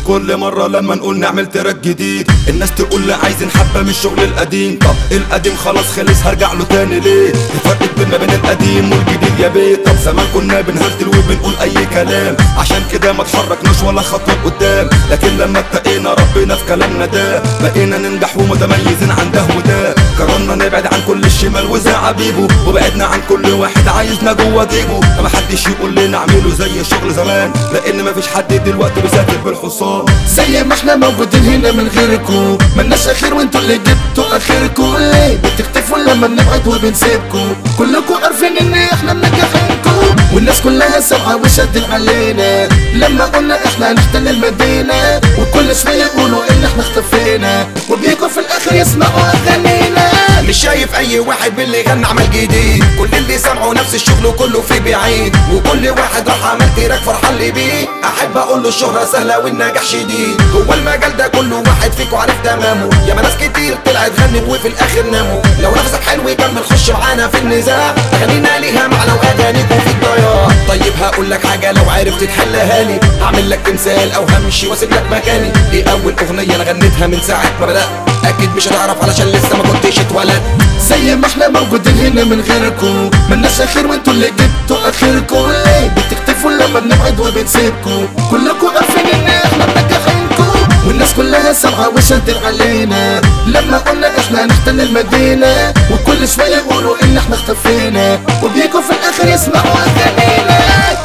كل مرة لما نقول نعمل تراك جديد الناس تقول لي عايزين حبة من الشغل القديم طب القديم خلاص خلص هرجع له تاني ليه الفرق بين ما بين القديم والجديد يا بيه طب زمان كنا بنهرتل وبنقول اي كلام عشان كده ما اتحركناش ولا خطوة قدام لكن لما اتقينا ربنا في كلامنا ده بقينا ننجح ومتميزين عن ده وده قررنا نبعد عن كل الشمال وزعابيبه وبعدنا عن كل واحد عايزنا جوه جيبه ما حدش يقول لنا اعملوا زي شغل زمان لان مفيش حد دلوقتي بيسافر بالحصان زي ما احنا موجودين هنا من غيركم ملناش اخير وانتوا اللي جبتوا اخركم ليه بتختفوا لما بنبعد وبنسيبكم كلكم عارفين ان احنا منجحينكم والناس كلها سامعه وشدت علينا لما قلنا احنا هنحتل المدينه وكل شويه يقولوا ان احنا اختفينا وبيجوا في الاخر يسمعوا اغانينا مش شايف اي واحد من اللي غنى عمل جديد كل اللي سمعوا نفس الشغل وكله في بعيد وكل واحد راح عمل تراك فرحان لي بيه احب اقول له الشهرة سهلة والنجاح شديد هو المجال ده كله واحد فيكو عارف تمامه ياما ناس كتير طلعت غنت وفي الاخر ناموا لو نفسك حلو كمل خش معانا في النزاع اغانينا ليها معنى واغانيكم في الضياع طيب هقول لك حاجة لو عرفت تحلها لي هعمل لك تمثال او همشي واسيب لك مكاني دي اول اغنية انا غنيتها من ساعة ما بدأت اكيد مش هتعرف علشان لسه ما كنتش اتولد زي ما احنا موجودين هنا من غيركم ملناش اخير وانتوا اللي جبتوا اخركم ليه بتختفوا لما بنبعد وبنسيبكم كلكم عارفين ان احنا منجحينكم والناس كلها سامعه وشدت علينا لما قلنا احنا هنحتل المدينه وكل شويه يقولوا ان احنا اختفينا وبيجوا في الاخر يسمعوا اغانينا